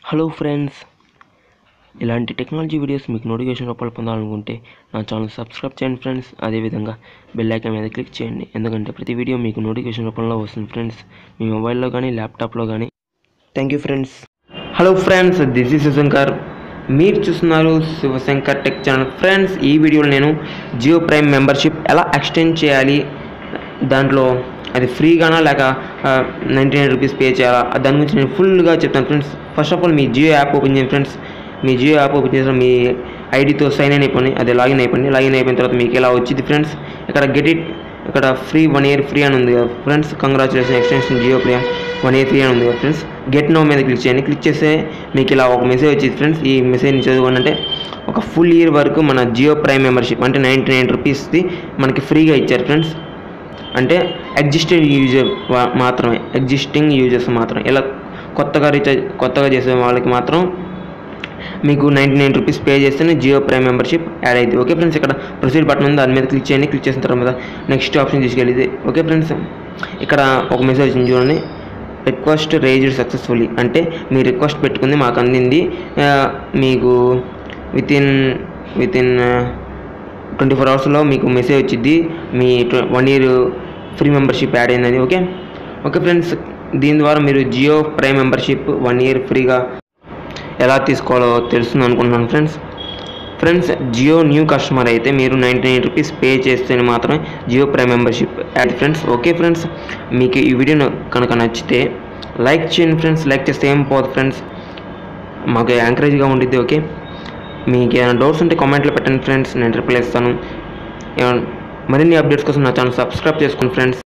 hello friends ఇలాంటి technology videos మీకు notification రూపాయలు పొందాలనుకుంటే నా ఛానల్ సబ్స్క్రైబ్ చేయండి ఫ్రెండ్స్ అదేవిధంగా బెల్ ఐకాన్ మీద క్లిక్ చేయండి ఎందుకంటే ప్రతి వీడియో మీకు నోటిఫికేషన్ రూపంలో వస్తుంది ఫ్రెండ్స్ మీ మొబైల్లో కానీ ల్యాప్టాప్లో కానీ thank you friends hello friends this is Shivashankar మీరు చూస్తున్నారు శివశంకర్ టెక్ ఛానల్ ఫ్రెండ్స్ ఈ వీడియోలో నేను జియో ప్రైమ్ మెంబర్షిప్ ఎలా ఎక్స్టెండ్ చేయాలి దాంట్లో అది ఫ్రీగానా లేక నైంటీ నైన్ రూపీస్ పే చేయాలా దాని గురించి నేను ఫుల్గా చెప్తాను ఫ్రెండ్స్ ఫస్ట్ ఆఫ్ ఆల్ మీ జియో యాప్ ఓపెన్ చేయండి ఫ్రెండ్స్ మీ జియో యాప్ ఓపెన్ చేసిన మీ ఐడితో సైన్ ఇన్ అయిపోయింది అది లాగిన్ అయిపోయింది లాగిన్ అయిపోయిన తర్వాత మీకు ఎలా వచ్చింది ఫ్రెండ్స్ ఇక్కడ గెట్ ఇట్ ఇక్కడ ఫ్రీ వన్ ఇయర్ ఫ్రీ అని ఉంది కదా ఫ్రెండ్స్ కంగ్రాచులేషన్ ఎక్స్టెన్షన్ జియో ప్రియం వన్ ఇయర్ ఫ్రీ అని ఉంది కదా ఫ్రెండ్స్ గెట్ నో మీద క్లిక్ చేయండి క్లిక్ చేస్తే మీకు ఇలా ఒక మెసేజ్ వచ్చింది ఫ్రెండ్స్ ఈ మెసేజ్ని చదువుకోండి అంటే ఒక ఫుల్ ఇయర్ వరకు మన జియో ప్రైమ్ మెంబర్షిప్ అంటే నైంటీ నైన్ రూపీస్ది మనకి ఫ్రీగా ఇచ్చారు ఫ్రెండ్స్ అంటే ఎగ్జిస్టెడ్ యూజర్ మాత్రమే ఎగ్జిస్టింగ్ యూజర్స్ మాత్రం ఇలా కొత్తగా రీఛార్జ్ కొత్తగా చేసే వాళ్ళకి మాత్రం మీకు నైంటీ నైన్ రూపీస్ పే చేస్తేనే జియో ప్రైమ్ మెంబర్షిప్ యాడ్ అయింది ఓకే ఫ్రెండ్స్ ఇక్కడ ప్రొసీడ్ బటన్ ఉంది దాని మీద క్లిక్ చేయండి క్లిక్ చేసిన తర్వాత నెక్స్ట్ ఆప్షన్ తీసుకెళ్ళింది ఓకే ఫ్రెండ్స్ ఇక్కడ ఒక మెసేజ్ వచ్చింది చూడండి రిక్వెస్ట్ రేజ్డ్ సక్సెస్ఫుల్లీ అంటే మీ రిక్వెస్ట్ పెట్టుకుంది మాకు అందింది ఆ, మీకు within within twenty four అవర్స్లో మీకు మెసేజ్ వచ్చింది మీ one year free membership add అయిందని ఓకే ఓకే ఫ్రెండ్స్ దీని ద్వారా మీరు Jio prime membership one year ఫ్రీగా ఎలా తీసుకోవాలో తెలుస్తుంది అనుకుంటున్నాను friends friends Jio new customer అయితే మీరు నైంటీ నైన్ రూపీస్ పే చేస్తేనే మాత్రమే Jio prime membership add friends okay friends మీకు ఈ వీడియో కనుక నచ్చితే లైక్ చేయండి ఫ్రెండ్స్ లైక్ చేస్తే ఏం పోదు ఫ్రెండ్స్ మాకు ఎంకరేజ్గా ఉండిద్ది ఓకే మీకు ఏమైనా డౌట్స్ ఉంటే కామెంట్లో పెట్టండి ఫ్రెండ్స్ నేను రిప్లై ఇస్తాను ఏమైనా మరిన్ని అప్డేట్స్ కోసం నా ఛానల్ సబ్స్క్రైబ్ చేసుకోండి ఫ్రెండ్స్